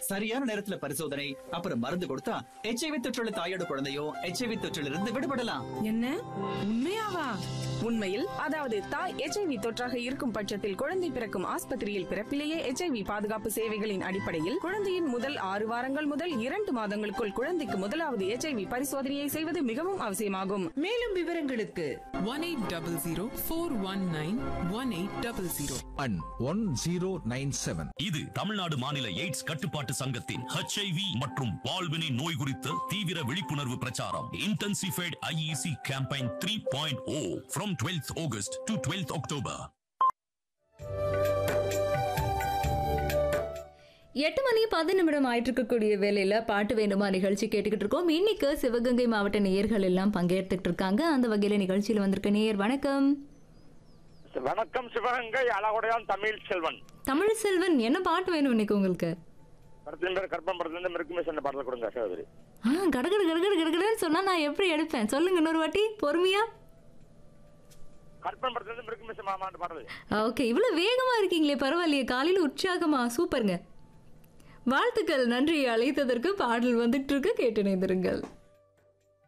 சரியான நேரத்துல பரிசோதனை அப்புறம் மருந்து கொடுத்தா எச்ஐவி தொற்றுள்ள தாயோட குழந்தையோ எச்ஐவி தொற்றில் இருந்து விடுபடலாம் என்ன உண்மையாவா உண்மையில் அதாவது தாய் எச்ஐவி தொற்றாக இருக்கும் பட்சத்தில் குழந்தை பிறக்கும் ஆஸ்பத்திரியில் பிறப்பிலேயே எச்ஐவி பாதுகாப்பு சேவைகளின் அடிப்படையில் குழந்தையின் முதல் ஆறு வாரங்கள் முதல் இரண்டு மாதங்களுக்குள் குழந்தைக்கு முதலாவது எச்ஐவி பரிசோதனையை செய்வது மிகவும் அவசியமாகும் மேலும் விவரங்களுக்கு one 1800 and 1097. இது தமிழ்நாடு மாநில எய்ட்ஸ் கட்டுப்பாட்டு சங்கத்தின் ஹெச்ஐவி மற்றும் வாழ்வினை நோய் குறித்த தீவிர விழிப்புணர்வு பிரச்சாரம் intensified IEC campaign three point O from twelfth August to twelfth October எட்டு மணி பத்து நிமிடம் ஆயிட்டு இருக்கக்கூடிய வேலையில பாட்டு வேணுமா நிகழ்ச்சி கேட்டுக்கிட்டு இருக்கோம் இன்னைக்கு சிவகங்கை மாவட்ட நேயர்கள் எல்லாம் பங்கேற்றுக்கிட்டு இருக்காங்க அந்த வகையில நிகழ்ச்சியில் வந்திருக்க நேயர் வணக்கம் வணக்கம் சிவகங்கை அழகுடையான் தமிழ் செல்வன் தமிழ் செல்வன் என்ன பாட்டு வேணும் இன்னைக்கு உங்களுக்கு படத்தின் பேர் கற்பம் படத்துல இருந்து மிருக்குமேசன் பாடல் கொடுங்க சகோதரி ஆ கடகடு கடகடு கடகடுன்னு சொன்னா நான் எப்படி எடுப்பேன் சொல்லுங்க இன்னொரு வாட்டி பொறுமையா கற்பம் படத்துல இருந்து மிருக்குமேசன் மாமான்ற பாடல் ஓகே இவ்வளவு வேகமா இருக்கீங்களே பரவாயில்லையே காலையில உற்சாகமா சூப்பருங்க வாழ்த்துக்கள் நன்றி அழைத்ததற்கு பாடல் வந்துட்டு இருக்கு கேட்டு இணைந்திருங்கள்